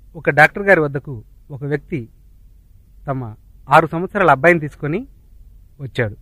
ఒక డాక్టర్ గారి వద్దకు ఒక వ్యక్తి తమ ఆరు సంవత్సరాల అబ్బాయిని తీసుకొని వచ్చాడు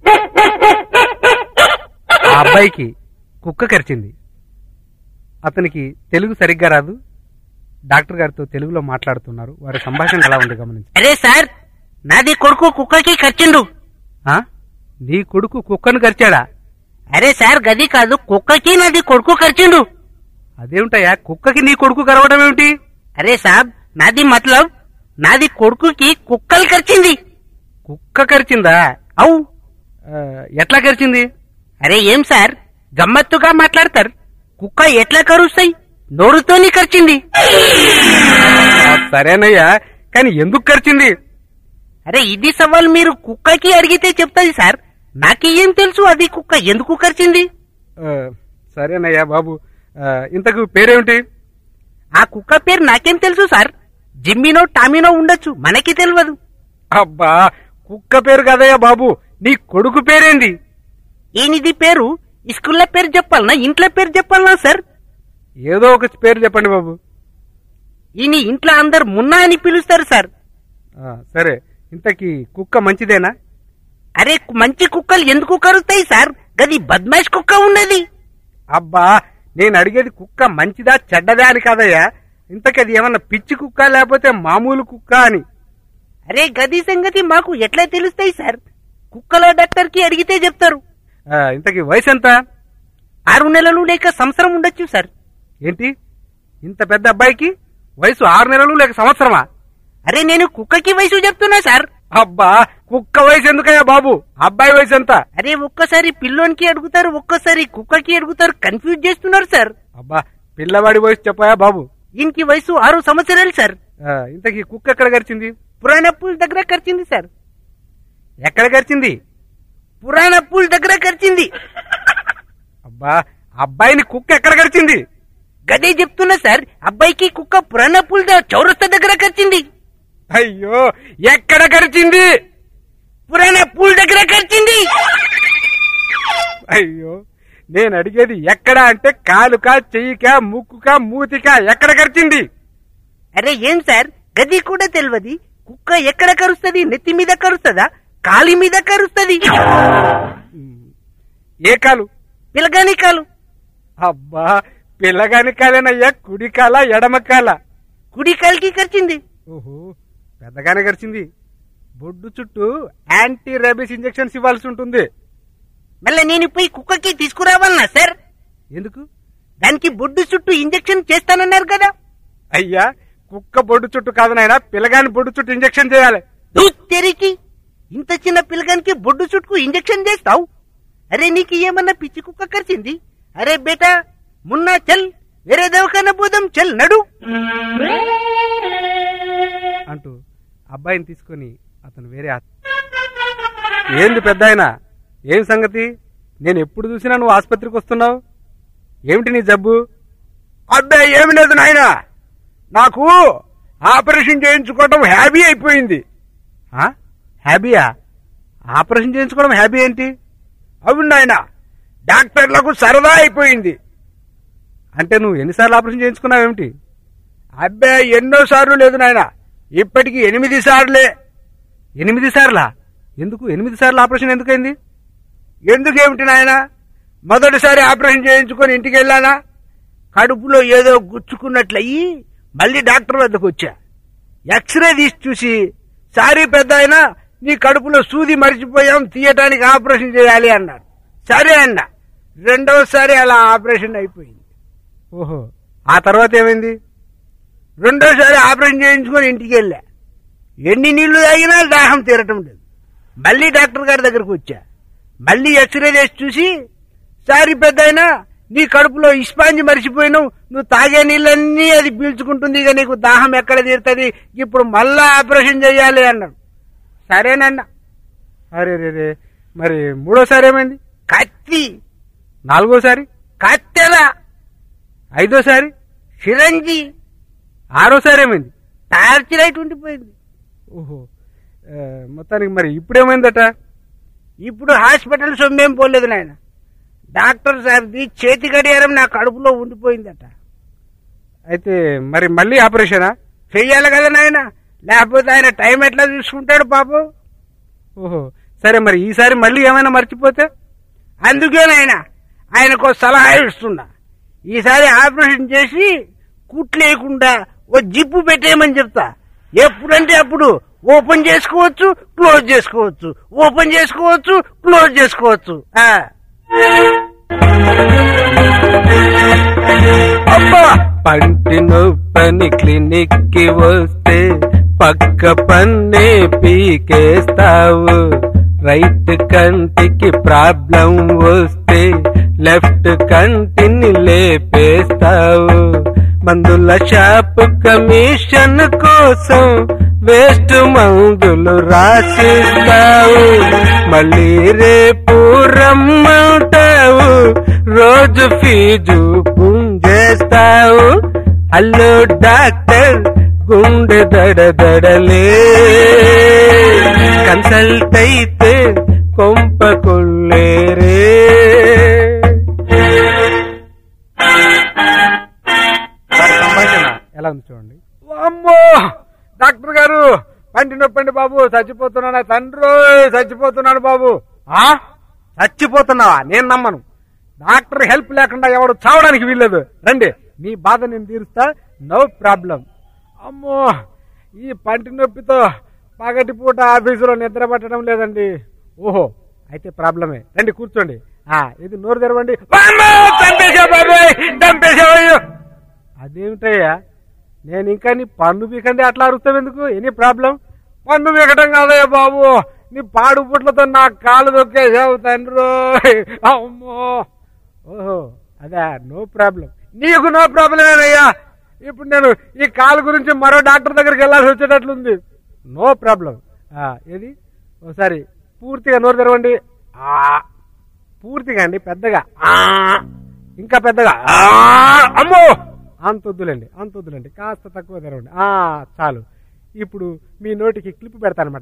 ఆ అబ్బాయికి కుక్క కరిచింది అతనికి తెలుగు సరిగ్గా రాదు డాక్టర్ గారితో తెలుగులో మాట్లాడుతున్నారు వారి సంభాషణ ఎలా ఉంది గమనించి అరే సార్ నాది కొడుకు కుక్కకి ఖర్చిండు ఆ? నీ కొడుకు కుక్కను కరిచాడా అరే సార్ గది కాదు కుక్కకి నాది కొడుకు ఖర్చిండు అదేమిటయ్యా కుక్కకి నీ కొడుకు కరవడం ఏమిటి అరే సాబ్ నాది మతలబ్ నాది కొడుకుకి కుక్కలు ఖర్చింది కుక్క కరిచిందా అవు ఆ, ఎట్లా కరిచింది అరే ఏం సార్ గమ్మత్తుగా మాట్లాడతారు కుక్క ఎట్లా కరుస్తాయి నోరుతోని ఖర్చింది ఆ, సరేనయ్యా కానీ ఎందుకు కరిచింది అరే ఇది సవాల్ మీరు కుక్కకి అడిగితే చెప్తాది సార్ నాకి ఏం తెలుసు అది కుక్క ఎందుకు ఖర్చింది ఆ, సరేనయ్యా బాబు ఆ, ఇంతకు పేరేమిటి ఆ కుక్క పేరు నాకేం తెలుసు సార్ జిమ్మినో టామినో ఉండొచ్చు మనకి తెలియదు అబ్బా కుక్క పేరు కదయ్యా బాబు నీ కొడుకు పేరేంది ఈయనది పేరు స్కూల్లో పేరు చెప్పాలనా ఇంట్లో పేరు చెప్పాలనా సార్ ఏదో ఒక పేరు చెప్పండి బాబు ఈయన ఇంట్లో అందరు మున్నా అని పిలుస్తారు సార్ ఆ, సరే ఇంతకీ కుక్క మంచిదేనా అరే మంచి కుక్కలు ఎందుకు కరుస్తాయి సార్ గది బద్మాష్ కుక్క ఉన్నది అబ్బా నేను అడిగేది కుక్క మంచిదా చెడ్డదా అని కాదయ్యా ఇంతకీ అది ఏమన్నా పిచ్చి కుక్క లేకపోతే మామూలు కుక్క అని అరే గది సంగతి మాకు ఎట్లా తెలుస్తాయి సార్ కుక్కలో డాక్టర్ కి అడిగితే చెప్తారు ఆ, ఇంతకీ వయసు ఎంత ఆరు నెలలు లేక సంవత్సరం ఉండొచ్చు సార్ ఏంటి ఇంత పెద్ద అబ్బాయికి వయసు ఆరు నెలలు లేక సంవత్సరమా అరే నేను కుక్కకి వయసు చెప్తున్నా సార్ అబ్బా కుక్క వయసు ఎందుకయ్యా బాబు అబ్బాయి వయసు ఎంత అరే ఒక్కసారి పిల్లోనికి అడుగుతారు ఒక్కసారి కుక్కకి అడుగుతారు కన్ఫ్యూజ్ చేస్తున్నారు సార్ అబ్బా పిల్లవాడి వయసు చెప్పాయా బాబు ఈయనకి వయసు ఆరు సంవత్సరాలు సార్ ఆ, ఇంతకీ కుక్క ఎక్కడ గరిచింది పురాణ పూల్ దగ్గర ఖర్చింది సార్ ఎక్కడ గరిచింది పురాణ పూల్ దగ్గర ఖర్చింది అబ్బా అబ్బాయిని కుక్క ఎక్కడ గరిచింది గదే చెప్తున్నా సార్ అబ్బాయికి కుక్క పురాణ పూల్ ద- చౌరస్తా దగ్గర ఖర్చింది అయ్యో ఎక్కడ గరిచింది పురాణ పూల్ దగ్గర ఖర్చింది అయ్యో నేను అడిగేది ఎక్కడ అంటే కాలుకా చెయ్యికా ముక్కుకా మూతికా ఎక్కడ గరిచింది అరే ఏం సార్ గది కూడా తెలియదు కుక్క ఎక్కడ కరుస్తుంది నెత్తి మీద కరుస్తుందా కాలి మీద కరుస్తుంది ఏ కాలు పిలగాని కాలు అబ్బా పిల్లగాని కాలేనయ్యా కుడి కాల ఎడమ కాల కుడి కాలికి ఖర్చింది ఓహో పెద్దగానే గడిచింది బొడ్డు చుట్టూ యాంటీ రేబీస్ ఇంజెక్షన్స్ ఇవ్వాల్సి ఉంటుంది మళ్ళీ నేను పోయి కుక్కకి తీసుకురావాలనా సార్ ఎందుకు దానికి బొడ్డు చుట్టూ ఇంజెక్షన్ చేస్తానన్నారు కదా అయ్యా కుక్క బొడ్డు చుట్టూ కాదు నాయనా పిల్లగాని బొడ్డు చుట్టూ ఇంజెక్షన్ చేయాలి దూత్ తెరికి ఇంత చిన్న పిల్లగానికి బొడ్డు చుట్టుకు ఇంజెక్షన్ చేస్తావు అరే నీకు ఏమన్నా పిచ్చి కుక్క కరిచింది అరే బేటా మున్నా చల్ వేరే దవాఖాన పోదాం చల్ నడు అంటూ అబ్బాయిని తీసుకొని అతను వేరే ఆ- ఏంది పెద్ద ఆయన ఏం సంగతి నేను ఎప్పుడు చూసినా నువ్వు ఆసుపత్రికి వస్తున్నావు ఏమిటి నీ జబ్బు అబ్బాయి ఏమి లేదు నాయన నాకు ఆపరేషన్ చేయించుకోవడం హ్యాబీ అయిపోయింది ఆ? హ్యాబీయా ఆపరేషన్ చేయించుకోవడం హ్యాబీ ఏంటి అవును నాయన డాక్టర్లకు సరదా అయిపోయింది అంటే నువ్వు ఎన్నిసార్లు ఆపరేషన్ చేయించుకున్నావేమిటి అబ్బాయి ఎన్నో సార్లు లేదు నాయన ఇప్పటికి ఎనిమిది సార్లే ఎనిమిది సార్లా ఎందుకు ఎనిమిది సార్లు ఆపరేషన్ ఎందుకైంది ఎందుకేమిటి నాయన మొదటిసారి ఆపరేషన్ చేయించుకొని ఇంటికి వెళ్ళానా కడుపులో ఏదో గుచ్చుకున్నట్లయి మళ్ళీ డాక్టర్ వద్దకు వచ్చా ఎక్స్రే తీసి చూసి సారీ పెద్ద అయినా నీ కడుపులో సూది మర్చిపోయాం తీయటానికి ఆపరేషన్ చేయాలి అన్నారు సరే అన్న రెండవసారి అలా ఆపరేషన్ అయిపోయింది ఓహో ఆ తర్వాత ఏమైంది రెండోసారి ఆపరేషన్ చేయించుకొని ఇంటికి వెళ్ళా ఎన్ని నీళ్లు తాగినా దాహం తీరటం లేదు మళ్ళీ డాక్టర్ గారి దగ్గరకు వచ్చా మళ్ళీ ఎక్స్రే చేసి చూసి సారీ పెద్ద నీ కడుపులో ఇస్పాంజి మరిచిపోయినావు నువ్వు తాగే నీళ్ళన్నీ అది పీల్చుకుంటుంది ఇక నీకు దాహం ఎక్కడ తీరుతుంది ఇప్పుడు మళ్ళా ఆపరేషన్ చేయాలి అన్నాడు సరేనన్నా అరే రే రే మరి మూడోసారి ఏమైంది కత్తి నాలుగోసారి కత్తెరా ఐదోసారి సిరంజి ఆరోసారి ఏమైంది టార్చ్ లైట్ ఉండిపోయింది ఓహో ఆ, మొత్తానికి మరి ఇప్పుడేమైందట ఇప్పుడు హాస్పిటల్ సొమ్మేం పోలేదు నాయన డాక్టర్ సార్ది చేతి గడియారం నా కడుపులో ఉండిపోయిందట అయితే మరి మళ్ళీ ఆపరేషనా చెయ్యాలి కదా నాయన లేకపోతే ఆయన టైం ఎట్లా చూసుకుంటాడు పాపం ఓహో సరే మరి ఈసారి మళ్ళీ ఏమైనా మర్చిపోతే అందుకే నాయన ఆయనకు సలహా ఇస్తున్నా ఈసారి ఆపరేషన్ చేసి కుట్లేయకుండా ఓ జిప్పు పెట్టేయమని చెప్తా ఎప్పుడంటే అప్పుడు ఓపెన్ చేసుకోవచ్చు క్లోజ్ చేసుకోవచ్చు ఓపెన్ చేసుకోవచ్చు క్లోజ్ చేసుకోవచ్చు ఆ. అబ్బా పంటి నొప్పని క్లినిక్ కి వస్తే పక్క పన్నే పీకేస్తావు రైట్ కంటికి ప్రాబ్లం వస్తే లెఫ్ట్ కంటిని లేపేస్తావు మందుల షాప్ కమిషన్ కోసం వేస్ట్ మందులు రాసిస్తావు మళ్ళీ రేపు రమ్మంటావు రోజు ఫీజు పుంజేస్తావు హలో డాక్టర్ గుండె దడ దడలే కన్సల్ట్ అయితే కొంప కొల్లేరే సంభాషణ ఎలా ఉంది చూడండి అమ్మో డాక్టర్ గారు పంటి నొప్పండి బాబు చచ్చిపోతున్నానా తండ్రి చచ్చిపోతున్నాను బాబు ఆ చచ్చిపోతున్నావా నేను నమ్మను డాక్టర్ హెల్ప్ లేకుండా ఎవడు చావడానికి వీల్లేదు రండి మీ బాధ నేను తీరుస్తా నో ప్రాబ్లం అమ్మో ఈ పంటి నొప్పితో పగటి పూట ఆఫీసులో నిద్ర పట్టడం లేదండి ఓహో అయితే ప్రాబ్లమే రండి కూర్చోండి ఆ ఇది నోరు తెరవండి అమ్మో, చంపేశావు బాబోయ్, చంపేశావు అయ్యో. అదేమిటయ్యా నేను ఇంకా నీ పన్ను పీకండి అట్లా అరుస్తావు ఎందుకు ఎనీ ప్రాబ్లం పన్ను పీకటం కాదయ్యా బాబు నీ పాడు పుట్లతో నా కాలు దొక్కేసావు తండ్రి అమ్మో ఓహో అదే నో ప్రాబ్లం నీకు నో ప్రాబ్లమేనయ్యా ఇప్పుడు నేను ఈ కాలు గురించి మరో డాక్టర్ దగ్గరికి వెళ్ళాల్సి వచ్చేటట్లుంది నో ప్రాబ్లం ఏది ఒకసారి పూర్తిగా నోరు తెరవండి ఆ పూర్తిగా అండి పెద్దగా ఆ ఇంకా పెద్దగా ఆ అమ్మో అంత వద్దులేండి అంత వద్దులేండి కాస్త తక్కువ తెరవండి ఆ చాలు ఇప్పుడు మీ నోటికి క్లిప్ పెడతానమాట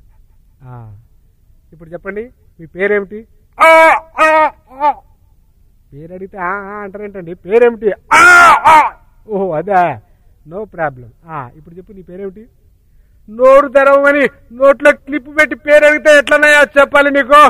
ఇప్పుడు చెప్పండి మీ పేరేమిటి ఆ, ఆ, ఆ. పేరు అడిగితే ఆ ఆ అంటారేంటండి పేరేమిటి ఆ, ఆ. ఓహో అదే నో ప్రాబ్లం ఇప్పుడు చెప్పు నీ పేరేమిటి నోరు తెరవమని నోట్లో క్లిప్ పెట్టి పేరు అడిగితే ఎట్లన్నాయా చెప్పాలి నీకు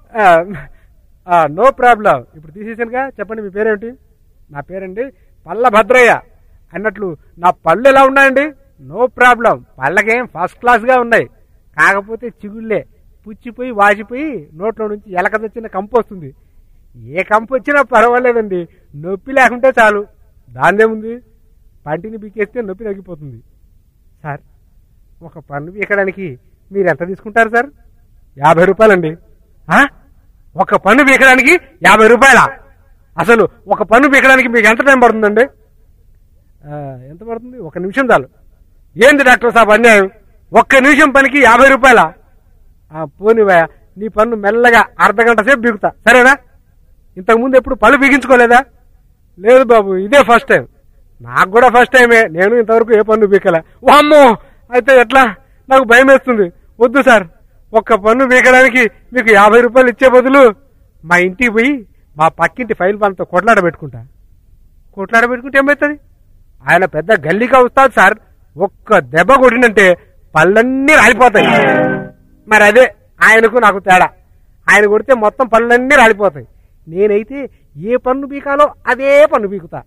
నో ప్రాబ్లం ఇప్పుడు తీసేసానుగా చెప్పండి మీ పేరేమిటి నా పేరండి పల్ల భద్రయ్య అన్నట్లు నా పళ్ళు ఎలా ఉన్నాయండి నో ప్రాబ్లం పళ్ళకేం ఫస్ట్ క్లాస్గా ఉన్నాయి కాకపోతే చిగుళ్ళే పుచ్చిపోయి వాసిపోయి నోట్లో నుంచి ఎలక తెచ్చిన కంపు వస్తుంది ఏ కంపు వచ్చినా పర్వాలేదండి నొప్పి లేకుంటే చాలు దాందేముంది పంటిని పీకేస్తే నొప్పి తగ్గిపోతుంది సార్ ఒక పన్ను పీకడానికి మీరు ఎంత తీసుకుంటారు సార్ యాభై రూపాయలండి ఆ? ఒక పన్ను పీకడానికి యాభై రూపాయల అసలు ఒక పన్ను పీకడానికి మీకు ఎంత టైం పడుతుందండి ఆ, ఎంత పడుతుంది ఒక నిమిషం చాలు ఏంది డాక్టర్ సాబ్ అన్యాయం ఒక్క నిమిషం పనికి యాభై రూపాయల పోనివా నీ పన్ను మెల్లగా అర్ధ గంట సేపు బీగుతా సరేనా ఇంతకుముందు ఎప్పుడు పళ్ళు బిగించుకోలేదా లేదు బాబు ఇదే ఫస్ట్ టైం నాకు కూడా ఫస్ట్ టైమే నేను ఇంతవరకు ఏ పన్ను బీకలే వామ్మో అయితే ఎట్లా నాకు భయం వేస్తుంది వద్దు సార్ ఒక్క పన్ను బీకడానికి మీకు యాభై రూపాయలు ఇచ్చే బదులు మా ఇంటికి పోయి మా పక్కింటి ఫైల్ పనులతో కొట్లాడ పెట్టుకుంటా కొట్లాడ పెట్టుకుంటే ఏమవుతుంది ఆయన పెద్ద గల్లీగా వస్తాడు సార్ ఒక్క దెబ్బ కొట్టినంటే పళ్ళన్నీ రాలిపోతాయి మరి అదే ఆయనకు నాకు తేడా ఆయన కొడితే మొత్తం పళ్ళన్నీ రాలిపోతాయి నేనైతే ఏ పన్ను పీకాలో అదే పన్ను పీకుతా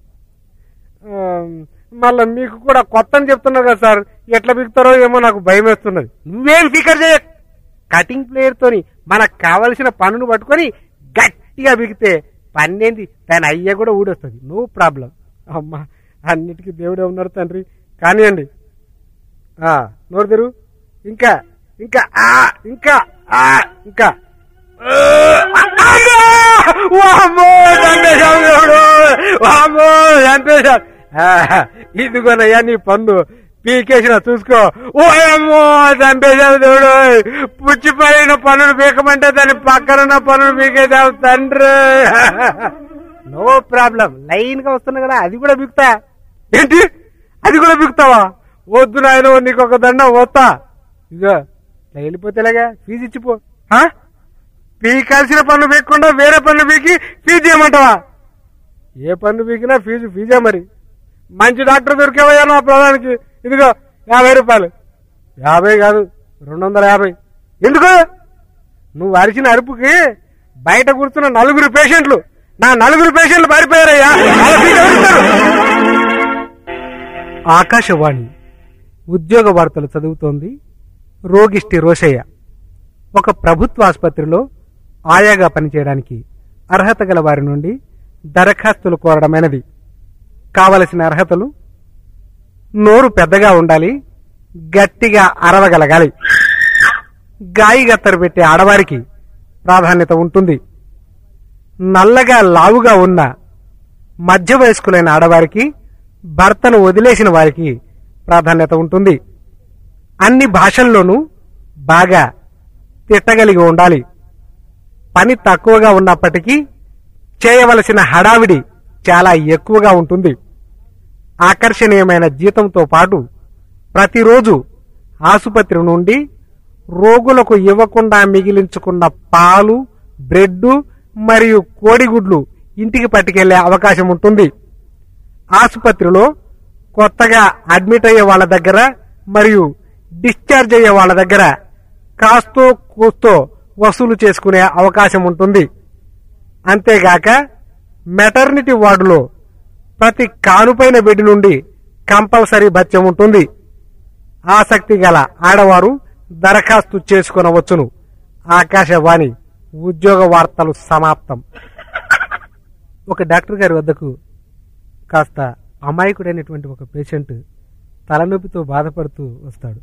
మళ్ళీ మీకు కూడా కొత్త అని చెప్తున్నారు కదా సార్ ఎట్లా పీకుతారో ఏమో నాకు భయం వేస్తున్నది నువ్వేం ఫికర్ చేయ కటింగ్ ప్లేయర్ తోని మనకు కావలసిన పన్నును పట్టుకొని గట్టిగా బిగితే పన్నేంది దాని అయ్య కూడా ఊడొస్తుంది నో ప్రాబ్లం అమ్మా అన్నిటికీ దేవుడే ఉన్నారు తండ్రి కానివ్వండి ఆ, నోరు తెరు ఇంకా ఇంకా ఆ ఇంకా ఆ ఇంకా ఆ, అమ్మో! వామ్మో, చంపేశావు దేవుడు! వామ్మో, చంపేశావు. ఆ, ఇదిగోనయ్యా నీ పన్ను పీకేసిన చూసుకో ఓయమ్మో చంపేశావు దేవుడు పుచ్చిపోయిన పన్నును పీకమంటే దాని పక్కనున్న పన్నును పీకేసావు తండ్రి నో ప్రాబ్లం లైన్ గా వస్తున్నా కదా అది కూడా బిగుతా ఏంటి అది కూడా బిగుతావా వద్దు నాయన నీకు ఒక దండం వస్తా ఇదిగో ఇట్లా వెళ్ళిపోతేలాగా ఫీజు ఇచ్చిపో ఆ? పీకాల్సిన పన్ను పీకకుండా వేరే పన్ను పీకి ఫీజు చేయమంటావా ఏ పన్ను పీకినా ఫీజు ఫీజే మరి మంచి డాక్టర్ దొరికేవయ్యా నా ప్రధానికి ఇదిగో యాభై రూపాయలు యాభై కాదు రెండు వందల యాభై ఎందుకు నువ్వు అరిచిన అరుపుకి బయట కూర్చున్న నలుగురు పేషెంట్లు నా నలుగురు పేషెంట్లు పారిపోయారయ్యా వాళ్ళ సీట్ ఎవరిస్తారు? ఆకాశవాణి ఉద్యోగ వార్తలు చదువుతోంది రోగిష్టి రోషయ్య ఒక ప్రభుత్వ ఆసుపత్రిలో ఆయాగా పనిచేయడానికి అర్హత గల వారి నుండి దరఖాస్తులు కోరడమైనది కావలసిన అర్హతలు నోరు పెద్దగా ఉండాలి గట్టిగా అరవగలగాలి గాయి గత్తరు పెట్టే ఆడవారికి ప్రాధాన్యత ఉంటుంది నల్లగా లావుగా ఉన్న మధ్య వయస్కులైన ఆడవారికి భర్తను వదిలేసిన వారికి ప్రాధాన్యత ఉంటుంది అన్ని భాషల్లోనూ బాగా తిట్టగలిగి ఉండాలి పని తక్కువగా ఉన్నప్పటికీ చేయవలసిన హడావిడి చాలా ఎక్కువగా ఉంటుంది ఆకర్షణీయమైన జీతంతో పాటు ప్రతిరోజు ఆసుపత్రి నుండి రోగులకు ఇవ్వకుండా మిగిలించుకున్న పాలు బ్రెడ్ మరియు కోడిగుడ్లు ఇంటికి పట్టుకెళ్లే అవకాశం ఉంటుంది ఆసుపత్రిలో కొత్తగా అడ్మిట్ అయ్యే వాళ్ళ దగ్గర మరియు డిశ్చార్జ్ అయ్యే వాళ్ళ దగ్గర కాస్తో కూస్తో వసూలు చేసుకునే అవకాశం ఉంటుంది అంతేగాక మెటర్నిటీ వార్డులో ప్రతి కానుపైన బెడ్ నుండి కంపల్సరీ భత్యం ఉంటుంది ఆసక్తి గల ఆడవారు దరఖాస్తు చేసుకొనవచ్చును ఆకాశవాణి ఉద్యోగ వార్తలు సమాప్తం ఒక డాక్టర్ గారి వద్దకు కాస్త అమాయకుడైనటువంటి ఒక పేషెంట్ తలనొప్పితో బాధపడుతూ వస్తాడు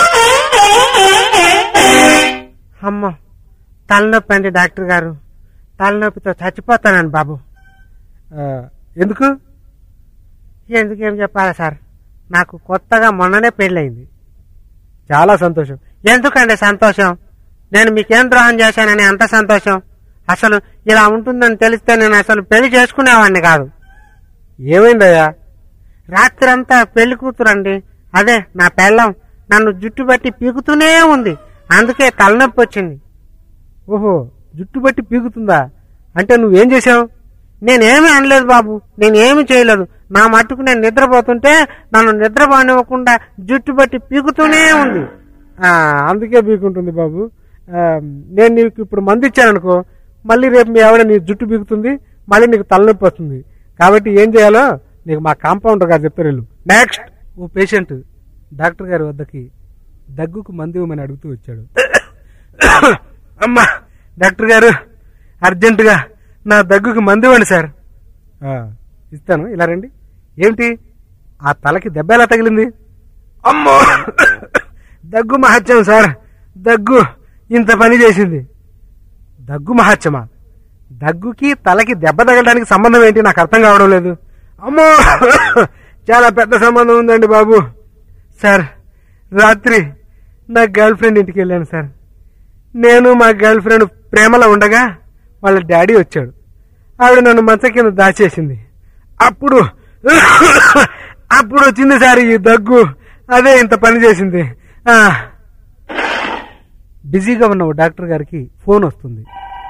అమ్మ తలనొప్పి అండి డాక్టర్ గారు తలనొప్పితో చచ్చిపోతానండి బాబు "ఆ, ఎందుకు ఎందుకేం చెప్పాలా సార్ నాకు కొత్తగా మొన్ననే పెళ్ళయింది చాలా సంతోషం ఎందుకండి సంతోషం నేను మీకేం ద్రోహం చేశానని అంత సంతోషం అసలు ఇలా ఉంటుందని తెలిస్తే నేను అసలు పెళ్లి చేసుకునేవాడిని కాదు ఏమైందయ్యా రాత్రంతా పెళ్లి కూతురండి అదే నా పెళ్ళం నన్ను జుట్టు బట్టి పీకుతూనే ఉంది అందుకే తలనొప్పి వచ్చింది ఓహో జుట్టు బట్టి పీకుతుందా అంటే నువ్వేం చేశావు నేనేమీ అనలేదు బాబు నేనేమి చేయలేదు నా మట్టుకు నేను నిద్రపోతుంటే నన్ను నిద్రపోనివ్వకుండా జుట్టు బట్టి పీకుతూనే ఉంది ఆ, అందుకే పీకుంటుంది బాబు ఆ, నేను నీకు ఇప్పుడు మందు ఇచ్చాననుకో మళ్ళీ రేపు మీ ఆవిడ నీ జుట్టు పీకుతుంది మళ్ళీ నీకు తలనొప్పి వస్తుంది కాబట్టి ఏం చేయాలో నీకు మా కాంపౌండర్ గారు చెప్తారు వీళ్ళు నెక్స్ట్ ఓ పేషెంట్ డాక్టర్ గారి వద్దకి దగ్గుకు మందు ఇవ్వమని అడుగుతూ వచ్చాడు అమ్మా డాక్టర్ గారు అర్జెంటుగా నా దగ్గుకి మందు ఇవ్వండి సార్ "ఆ, ఇస్తాను ఇలా రండి ఏమిటి ఆ తలకి దెబ్బ ఎలా తగిలింది అమ్మో దగ్గు మహత్యం సార్ దగ్గు ఇంత పని చేసింది దగ్గు మహత్యమా దగ్గుకి తలకి దెబ్బ తగలడానికి సంబంధం ఏంటి నాకు అర్థం కావడం లేదు అమ్మో చాలా పెద్ద సంబంధం ఉందండి బాబు సార్ రాత్రి నా గర్ల్ ఫ్రెండ్ ఇంటికి వెళ్ళాను సార్ నేను మా గర్ల్ ఫ్రెండ్ ప్రేమలో ఉండగా వాళ్ళ డాడీ వచ్చాడు ఆవిడ నన్ను మంచం కింద దాచేసింది అప్పుడు అప్పుడు వచ్చింది సార్ ఈ దగ్గు అదే ఇంత పని చేసింది ఆ. బిజీగా ఉన్న ఓ డాక్టర్ గారికి ఫోన్ వస్తుంది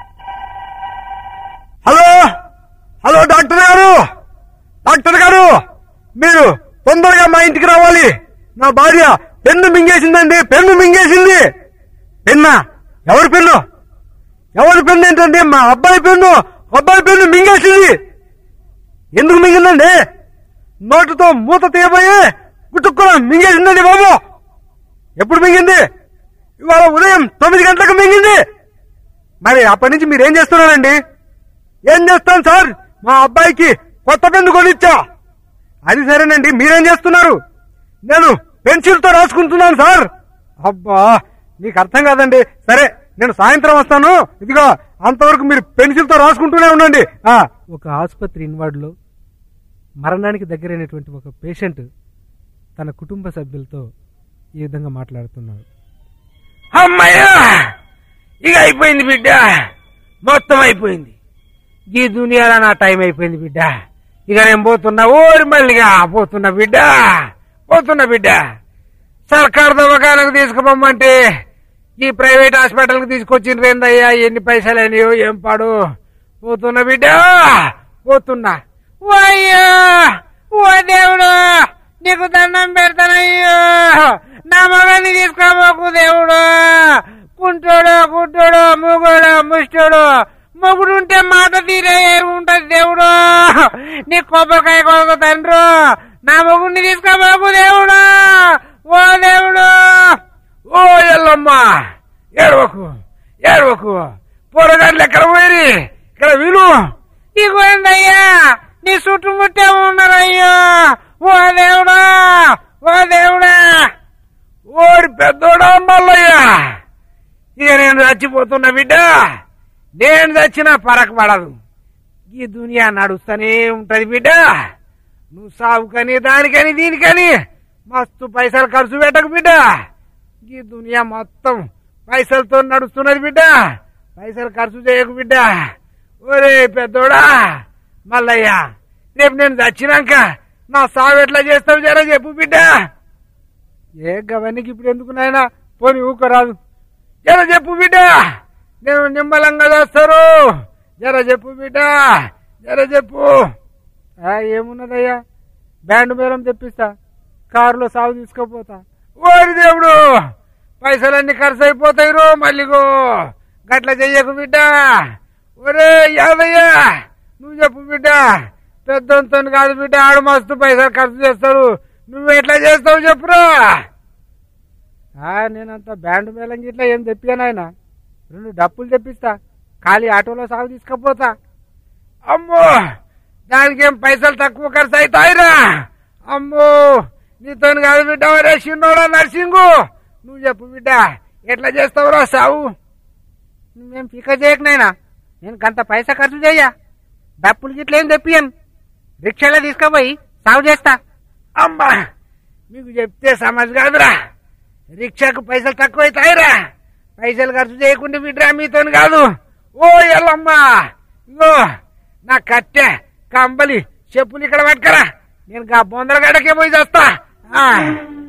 హలో హలో డాక్టర్ గారు డాక్టర్ గారు మీరు తొందరగా మా ఇంటికి రావాలి నా భార్య పెన్ను మింగేసిందండి పెన్ను మింగేసింది పెన్నా ఎవరి పెన్ను ఎవరి పెన్ను ఏంటండి మా అబ్బాయి పెన్ను అబ్బాయి పెన్ను మింగేసింది ఎందుకు మింగిందండి నోటుతో మూత తీయబోయి గుట్టుక్కున మింగేసిందండి బాబు ఎప్పుడు మింగింది ఇవాళ ఉదయం తొమ్మిది గంటలకు మింగింది మరి అప్పటి నుంచి మీరేం చేస్తున్నారండి ఏం చేస్తాను సార్ మా అబ్బాయికి కొత్త పెన్ను కొనిచ్చా అది సరేనండి మీరేం చేస్తున్నారు నేను పెన్సిల్తో రాసుకుంటున్నాను సార్ అబ్బా నీకు అర్థం కాదండి సరే నేను సాయంత్రం వస్తాను ఇదిగో అంతవరకు మీరు పెన్సిల్తో రాసుకుంటూనే ఉండండి ఆ, ఒక ఆసుపత్రి ఇన్వార్డులో మరణానికి దగ్గరైనటువంటి ఒక పేషెంట్ తన కుటుంబ సభ్యులతో ఈ విధంగా మాట్లాడుతున్నారు అమ్మయ్యా ఇక అయిపోయింది బిడ్డ మొత్తం అయిపోయింది ఈ దునియాలో నా టైం అయిపోయింది బిడ్డ ఇక నేను పోతున్నా ఓరి మళ్ళీగా పోతున్నా బిడ్డ పోతున్నా బిడ్డ సర్కారు దవాఖానకు తీసుకుపోమ్మంటే ఈ ప్రైవేట్ హాస్పిటల్కి తీసుకొచ్చిన రేందయ్యా ఎన్ని పైసలు అయినాయో ఏం పాడు పోతున్నా బిడ్డ పోతున్నా ఓ అయ్యా ఓ దేవుడు నీకు దండం పెడతానయ్యో నా మగని తీసుకోబోకు దేవుడు కుంటోడు గుడ్డోడు మూగోడు ముష్టోడు మొగుడు ఉంటే మాట తీరే ఉంటది దేవుడు నీ కొబ్బరికాయ కొరకు తండ్రు నా మొగుడిని తీసుకోబోకు దేవుడు ఓ దేవుడు ఓ ఎల్లమ్మ ఏడవకు ఏడవకు పోరగాళ్ళు ఎక్కడ పోయి ఇక్కడ విను ఇగోందయ్యా నీ చుట్టుముట్టే ఉన్నారయ్యో ఓ దేవుడా ఓ దేవుడా ఓరి పెద్దోడా మల్లయ్య ఇక నేను చచ్చిపోతున్నా బిడ్డ నేను చచ్చినా పరకు పడదు ఈ దునియా నడుస్తూనే ఉంటది బిడ్డ నువ్వు సాగుకని దానికని దీనికని మస్తు పైసలు ఖర్చు పెట్టకు బిడ్డ ఈ దునియా మొత్తం పైసలతో నడుస్తున్నది బిడ్డ పైసలు ఖర్చు చేయకు బిడ్డ ఒరే పెద్దోడా మల్లయ్య రేపు నేను చచ్చినాక నా సాగు ఎట్లా చేస్తావు జర చెప్పు బిడ్డ ఏ గవనికి ఇప్పుడు ఎందుకు నాయనా పోని ఊకరాదు జర చెప్పు బిడ్డ నేను నిమ్మలంగా చేస్తారు జర చెప్పు బిడ్డ జర చెప్పు ఆ, ఏమున్నదయ్యా బ్యాండ్ మేళం తెప్పిస్తా కారులో సాగు తీసుకుపోతా ఓరి దేవుడు పైసలన్నీ ఖర్చు అయిపోతాయి రో మళ్ళీగో గట్ల చెయ్యకు బిడ్డ ఒరే యాదయ్యా నువ్వు చెప్పు బిడ్డ పెద్దంతో కాదు బిడ్డ ఆడు మస్తు పైసలు ఖర్చు చేస్తాడు నువ్వు ఎట్లా చేస్తావు చెప్పురా నేనంత బ్యాండ్ మేళం గిట్లా ఏం తెప్పాను ఆయన రెండు డప్పులు తెప్పిస్తా ఖాళీ ఆటోలో సాగు తీసుకుపోతా అమ్మో దానికి ఏం పైసలు తక్కువ ఖర్చు అవుతాయిరా అమ్మో నీతో కాదు బిడ్డ ఒరే చిన్నోడా నర్సింగు నువ్వు చెప్పు బిడ్డ ఎట్లా చేస్తావురా సాగు నువ్వేం పిక చేయకనైనా నేను గంత పైసా ఖర్చు చేయ డప్పులు గిట్ల ఏం తెప్పియను రిక్షాలో తీసుకుపోయి సాగు చేస్తా అమ్మా మీకు చెప్తే సమజ్ కాదురా రిక్షాకు పైసలు తక్కువ అవుతాయిరా పైసలు ఖర్చు చేయకుండా బిడ్రా మీతో కాదు ఓ ఎల్లమ్మా ఇగో నా కట్టె కంబలి చెప్పులు ఇక్కడ పట్టుకరా నేను గా బొందల గడకే పోయి చేస్తా ఆ.